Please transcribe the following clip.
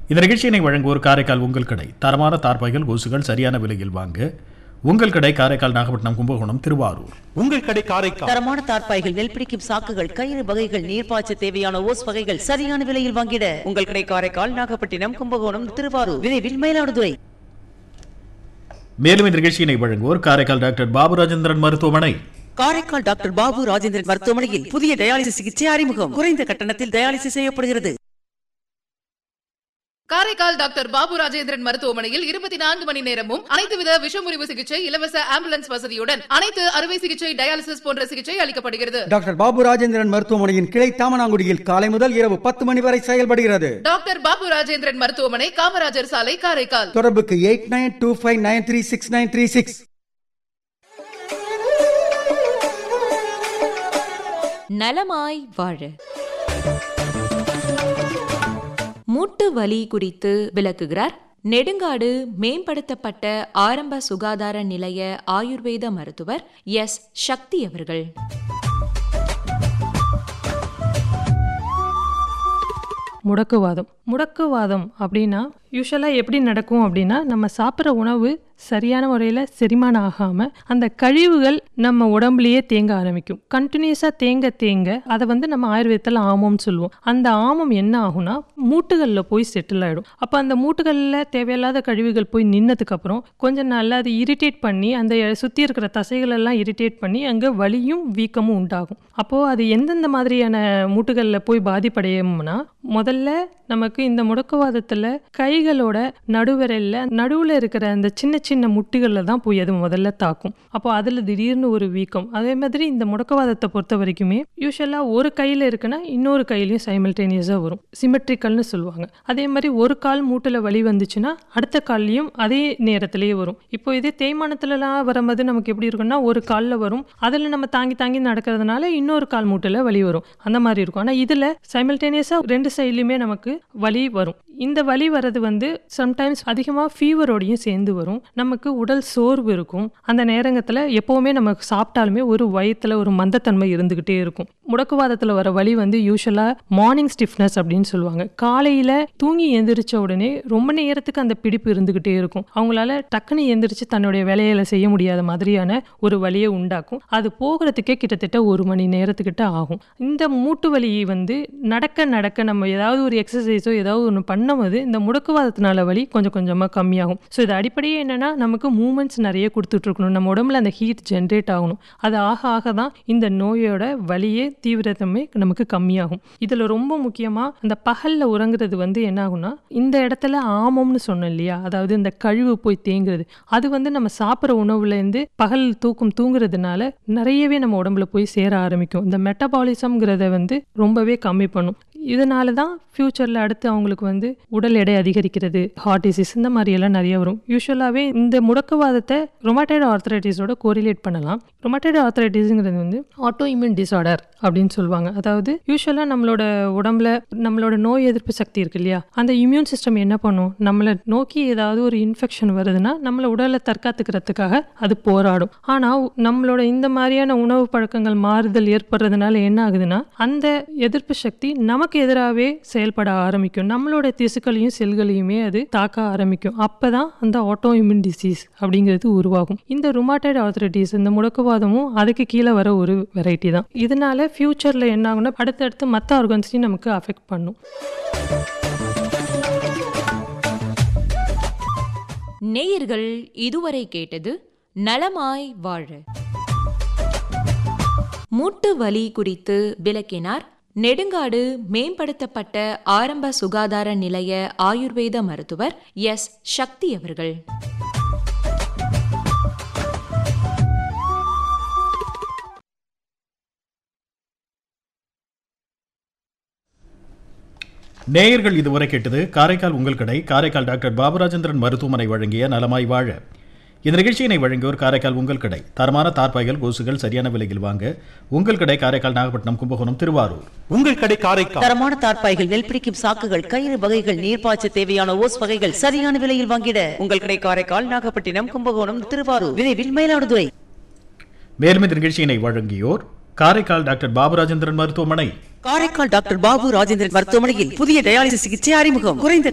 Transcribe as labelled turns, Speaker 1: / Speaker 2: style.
Speaker 1: இந்த நிகழ்ச்சியினை வழங்குவோர் காரைக்கால் உங்கள் கடை தரமான தார்பாய்கள் கொசுகள் சரியான விலையில் வாங்க உங்கள் கடை காரைக்கால் நாகப்பட்டினம் கும்பகோணம் திருவாரூர்
Speaker 2: உங்கள் கடை காரைக்கால்
Speaker 3: தரமான தார்ப்பாய்கள் நெல் பிடிக்கும் சாக்குகள் கயிறு வகைகள் நீர்ப்பாய்ச்ச தேவையான ஓஸ் வகைகள் சரியான விலையில் வாங்கிட உங்கள் கடை காரைக்கால் நாகப்பட்டினம் கும்பகோணம் திருவாரூர் விரைவில் மயிலாடுதுறை
Speaker 1: மேலும் இந்த நிகழ்ச்சியினை வழங்குவோர் காரைக்கால் டாக்டர் பாபு ராஜேந்திரன் மருத்துவமனை
Speaker 3: காரைக்கால் டாக்டர் பாபு ராஜேந்திரன் மருத்துவமனையில் புதிய டயாலிசிஸ் சிகிச்சை அறிமுகம் குறைந்த கட்டணத்தில் டயாலிசிஸ் செய்யப்படுகிறது
Speaker 4: காரைக்கால் டாக்டர் பாபு ராஜேந்திரன் மருத்துவமனையில் இருபத்தி நான்கு மணி நேரமும் அனைத்து வித விஷமுறிவு சிகிச்சை இலவச ஆம்புலன்ஸ் வசதியுடன் அனைத்து அறுவை சிகிச்சை டயாலிசிஸ் போன்ற சிகிச்சை அளிக்கப்படுகிறது
Speaker 5: டாக்டர் பாபு ராஜேந்திரன் மருத்துவமனையின் கிளை தாமனாங்குடியில் காலை முதல் இரவு பத்து மணி வரை செயல்படுகிறது
Speaker 4: டாக்டர் பாபு ராஜேந்திரன் மருத்துவமனை காமராஜர் சாலை காரைக்கால்
Speaker 5: தொடர்புக்கு eight nine two five nine three six nine three six
Speaker 6: நலமாய் வாழ மூட்டு வலி குறித்து விளக்குகிறார் நெடுங்காடு மேம்படுத்தப்பட்ட ஆரம்ப சுகாதார நிலைய ஆயுர்வேத மருத்துவர் எஸ் சக்தி அவர்கள்
Speaker 7: முடக்குவாதம் முடக்குவாதம் அப்படின்னா யூஸ்வலாக எப்படி நடக்கும் அப்படின்னா நம்ம சாப்பிட்ற உணவு சரியான முறையில் செரிமானம் ஆகாமல் அந்த கழிவுகள் நம்ம உடம்புலயே தேங்க ஆரம்பிக்கும் கண்டினியூஸாக தேங்க தேங்க அதை வந்து நம்ம ஆயுர்வேதத்தில் ஆமம்னு சொல்லுவோம் அந்த ஆமம் என்ன ஆகும்னா மூட்டுகளில் போய் செட்டில் ஆகிடும் அப்போ அந்த மூட்டுகளில் தேவையில்லாத கழிவுகள் போய் நின்னதுக்கப்புறம் கொஞ்சம் நாளில் அது இரிட்டேட் பண்ணி அந்த சுற்றி இருக்கிற தசைகள் எல்லாம் இரிட்டேட் பண்ணி அங்கே வலியும் வீக்கமும் உண்டாகும் அப்போது அது எந்தெந்த மாதிரியான மூட்டுகளில் போய் பாதிப்படையும்னா முதல்ல நமக்கு இந்த முடக்குவாதத்தில் கைகளோட நடுவிரல்ல நடுவில் இருக்கிற அந்த சின்ன சின்ன முட்டிகளில் தான் போய் அது முதல்ல தாக்கும் அப்போ அதில் திடீர்னு ஒரு வீக்கம் அதே மாதிரி இந்த முடக்குவாதத்தை பொறுத்த வரைக்குமே யூஸ்வலாக ஒரு கையில் இருக்குன்னா இன்னொரு கையிலையும் சைமல்டேனியஸாக வரும் சிமெட்ரிக்கல்னு சொல்லுவாங்க அதே மாதிரி ஒரு கால் மூட்டில் வலி வந்துச்சுன்னா அடுத்த கால்லையும் அதே நேரத்திலேயே வரும் இப்போ இதே தேய்மானத்துலலாம் வரும்போது நமக்கு எப்படி இருக்குன்னா ஒரு காலில் வரும் அதில் நம்ம தாங்கி தாங்கி நடக்கிறதுனால இன்னொரு கால் மூட்டில் வலி வரும் அந்த மாதிரி இருக்கும் ஆனால் இதில் சைமல்டேனியஸாக ரெண்டு சைட்லையுமே நமக்கு வலி வரும் இந்த வலி வர்றது வந்து சம்டைம்ஸ் அதிகமாக ஃபீவரோடையும் சேர்ந்து வரும் நமக்கு உடல் சோர்வு இருக்கும் அந்த நேரங்கத்தில் எப்போவுமே நமக்கு சாப்பிட்டாலுமே ஒரு வயிற்றுல ஒரு மந்தத்தன்மை இருந்துக்கிட்டே இருக்கும் முடக்குவாதத்தில் வர வலி வந்து யூஸ்வலாக மார்னிங் ஸ்டிஃப்னஸ் அப்படின்னு சொல்லுவாங்க காலையில் தூங்கி எந்திரிச்ச உடனே ரொம்ப நேரத்துக்கு அந்த பிடிப்பு இருந்துக்கிட்டே இருக்கும் அவங்களால டக்குன்னு எந்திரிச்சு தன்னுடைய வேலைகளை செய்ய முடியாத மாதிரியான ஒரு வலியை உண்டாக்கும் அது போகிறதுக்கே கிட்டத்தட்ட ஒரு மணி நேரத்துக்கிட்ட ஆகும் இந்த மூட்டு வலி வந்து நடக்க நடக்க நம்ம ஏதாவது ஒரு எக்ஸசைஸோ ஏதாவது ஒன்று பண்ணும்போது இந்த முடக்குவாதத்தினால வலி கொஞ்சம் கொஞ்சமாக கம்மியாகும் ஸோ இது அடிப்படையே என்னென்னா நமக்கு மூமெண்ட்ஸ் நிறைய கொடுத்துட்ருக்கணும் நம்ம உடம்புல அந்த ஹீட் ஜென்ரேட் ஆகணும் அது ஆக ஆக தான் இந்த நோயோட வலியே தீவிரத்தமே நமக்கு கம்மியாகும் இதில் ரொம்ப முக்கியமாக அந்த பகலில் உறங்குறது வந்து என்ன ஆகும்னா இந்த இடத்துல ஆமம்னு சொன்னோம் இல்லையா அதாவது இந்த கழிவு போய் தேங்குறது அது வந்து நம்ம சாப்பிட்ற உணவுலேருந்து பகல் தூக்கம் தூங்குறதுனால நிறையவே நம்ம உடம்புல போய் சேர ஆரம்பிக்கும் இந்த மெட்டபாலிசம்ங்கிறத வந்து ரொம்பவே கம்மி பண்ணும் இதனால தான் ஃப்யூச்சரில் அடுத்து அவங்களுக்கு வந்து உடல் எடை அதிகரிக்கிறது ஹார்ட் டிசீஸ் இந்த மாதிரியெல்லாம் நிறைய வரும் யூஸ்வலாகவே இந்த முடக்குவாதத்தை ரொமாட்டைடு ஆர்த்தரைட்டிஸோட கோரிலேட் பண்ணலாம் ரொமாட்டைடு ஆர்த்தரைட்டிஸுங்கிறது வந்து ஆட்டோ இம்யூன் டிசார்டர் அப்படின்னு சொல்லுவாங்க அதாவது யூஸ்வலாக நம்மளோட உடம்புல நம்மளோட நோய் எதிர்ப்பு சக்தி இருக்கு இல்லையா அந்த இம்யூன் சிஸ்டம் என்ன பண்ணும் நம்மளை நோக்கி ஏதாவது ஒரு இன்ஃபெக்ஷன் வருதுன்னா நம்மளை உடலை தற்காத்துக்கிறதுக்காக அது போராடும் ஆனால் நம்மளோட இந்த மாதிரியான உணவு பழக்கங்கள் மாறுதல் ஏற்படுறதுனால என்ன ஆகுதுன்னா அந்த எதிர்ப்பு சக்தி நமக்கு எதிராகவே செயல்பட ஆரம்பிக்கும் நம்மளோட திசுக்களையும் செல்களையுமே அது தாக்க ஆரம்பிக்கும் அப்பதான் அந்த ஆட்டோ இம்யூன் டிசீஸ் அப்படிங்கிறது உருவாகும் இந்த ருமாட்டைடு ஆர்த்தரைட்டிஸ் இந்த முடக்குவாதமும் அதுக்கு கீழே வர ஒரு வெரைட்டி தான் இதனால ஃபியூச்சர்ல என்ன ஆகும்னா அடுத்தடுத்து மற்ற ஆர்கன்ஸையும் நமக்கு அஃபெக்ட் பண்ணும்
Speaker 6: நேயர்கள் இதுவரை கேட்டது நலமாய் வாழ மூட்டு வலி குறித்து விளக்கினார் நெடுங்காடு மேம்படுத்தப்பட்ட ஆரம்ப சுகாதார நிலைய ஆயுர்வேத மருத்துவர் எஸ் சக்தி அவர்கள்
Speaker 1: நேயர்கள் இதுவரை கேட்டது காரைக்கால் உங்கள் கடை காரைக்கால் டாக்டர் பாபுராஜேந்திரன் மருத்துவமனை வழங்கிய நலமாய் வாழ இந்த நிகழ்ச்சியினை வழங்கியோர் காரைக்கால் உங்கள் கடை தரமான தார்பாய்கள் கொசுகள் சரியான விலையில் வாங்க உங்கள் கடை காரைக்கால் நாகப்பட்டினம் கும்பகோணம் திருவாரூர்
Speaker 2: உங்கள் கடை காரைக்கால்
Speaker 3: தரமான தார்ப்பாய்கள் நெல் பிடிக்கும் சாக்குகள் கயிறு வகைகள் நீர்ப்பாய்ச்ச தேவையான ஓஸ் வகைகள் சரியான விலையில் வாங்கிட உங்கள் கடை காரைக்கால் நாகப்பட்டினம் கும்பகோணம் திருவாரூர் விரைவில் மயிலாடுதுறை
Speaker 1: மேலும் இந்த நிகழ்ச்சியினை வழங்கியோர் காரைக்கால் டாக்டர் பாபுராஜேந்திரன் மருத்துவமனை
Speaker 3: காரைக்கால் டாக்டர் பாபு ராஜேந்திரன் மருத்துவமனையில் புதிய டயாலிசிஸ் சிகிச்சை அறிமுகம் குறைந்த